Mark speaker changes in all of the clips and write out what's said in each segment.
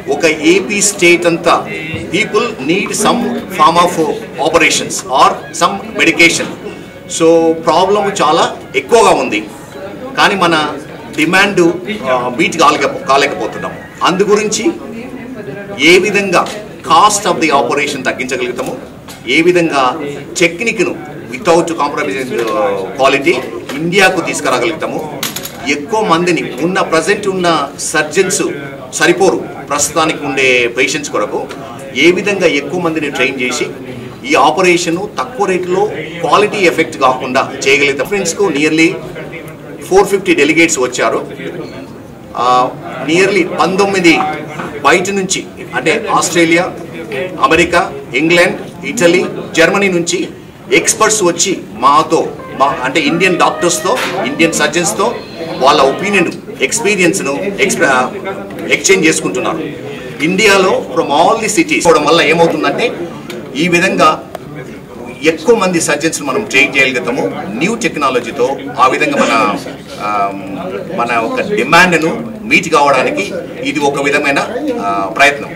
Speaker 1: ఒక AP state అంతా people need some form of operations or some medication so problem చాలా ఎక్కువగా ఉంది కానీ మన డిమాండ్ మీట్ కాలేక కాలేకపోతున్నాము అందు గురించి ఏ విధంగా కాస్ట్ ఆఫ్ ది ఆపరేషన్ తగ్గించగలుగుతాము ఏ విధంగా టెక్నిక్ను వితౌట్ కాంప్రమైజింగ్ క్వాలిటీ ఇండియాకు తీసుకురాగలుగుతాము ఎక్కువ మందిని ఉన్న ప్రజెంట్ ఉన్న సర్జన్స్ సరిపోరు ప్రస్తుతానికి ఉండే పేషెంట్స్ కొరకు ఏ విధంగా ఎక్కువ మందిని ట్రైన్ చేసి ఈ ఆపరేషన్ తక్కువ రేట్లో క్వాలిటీ ఎఫెక్ట్ కాకుండా చేయగలుగుతాం ఫ్రెండ్స్కు నియర్లీ ఫోర్ ఫిఫ్టీ డెలిగేట్స్ వచ్చారు నియర్లీ పంతొమ్మిది బయట నుంచి అంటే Australia America England Italy Germany నుంచి ఎక్స్పర్ట్స్ వచ్చి మాతో మా అంటే ఇండియన్ డాక్టర్స్తో ఇండియన్ సర్జన్స్తో వాళ్ళ ఒపీనియన్ ఎక్స్పీరియన్స్ను ఎక్స్ప ఎక్స్చేంజ్ చేసుకుంటున్నారు ఇండియాలో ఫ్రమ్ ఆల్ ది సిటీస్ అవడం వల్ల ఏమవుతుందంటే ఈ విధంగా ఎక్కువ మంది సర్జన్స్ మనం ట్రైన్ చేయగలుగుతాము న్యూ టెక్నాలజీతో ఆ విధంగా మన ఆమ్, మన ఒక డిమాండ్ను మీట్ కావడానికి ఇది ఒక విధమైన ఆ, ప్రయత్నం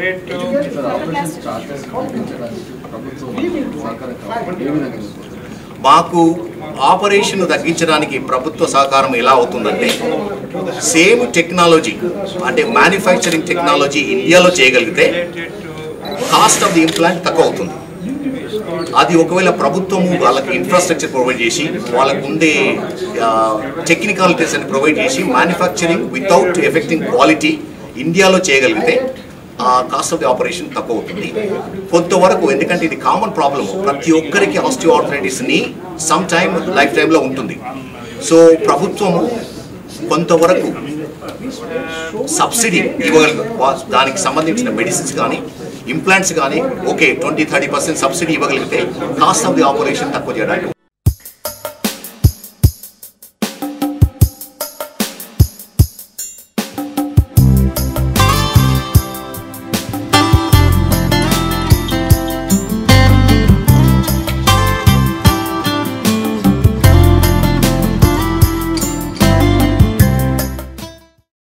Speaker 1: మాకు ఆపరేషన్ తగ్గించడానికి ప్రభుత్వ సహకారం ఎలా అవుతుందంటే సేమ్ టెక్నాలజీ అంటే మ్యానుఫ్యాక్చరింగ్ టెక్నాలజీ ఇండియాలో చేయగలిగితే కాస్ట్ ఆఫ్ ది ఇంప్లాంట్ తక్కువ అవుతుంది అది ఒకవేళ ప్రభుత్వము వాళ్ళకి ఇన్ఫ్రాస్ట్రక్చర్ ప్రొవైడ్ చేసి వాళ్ళకు ఉండే టెక్నికాలిటీస్ అని ప్రొవైడ్ చేసి మ్యానుఫ్యాక్చరింగ్ వితౌట్ ఎఫెక్టింగ్ క్వాలిటీ ఇండియాలో చేయగలిగితే ఆ కాస్ట్ ఆఫ్ ది ఆపరేషన్ తక్కువ అవుతుంది కొంతవరకు ఎందుకంటే ఇది కామన్ ప్రాబ్లమ్ ప్రతి ఒక్కరికి ఆస్టియోఆర్థరైటిస్ని సమ్ టైమ్ లైఫ్ టైంలో ఉంటుంది సో ప్రభుత్వము కొంతవరకు సబ్సిడీ ఇవ్వగలదు వా- దానికి సంబంధించిన మెడిసిన్స్ కానీ ఇంప్లాంట్స్ కానీ okay twenty thirty percent subsidy ఇవ్వగలిగితే కాస్ట్ ఆఫ్ ది ఆపరేషన్ తక్కువ చేయడానికి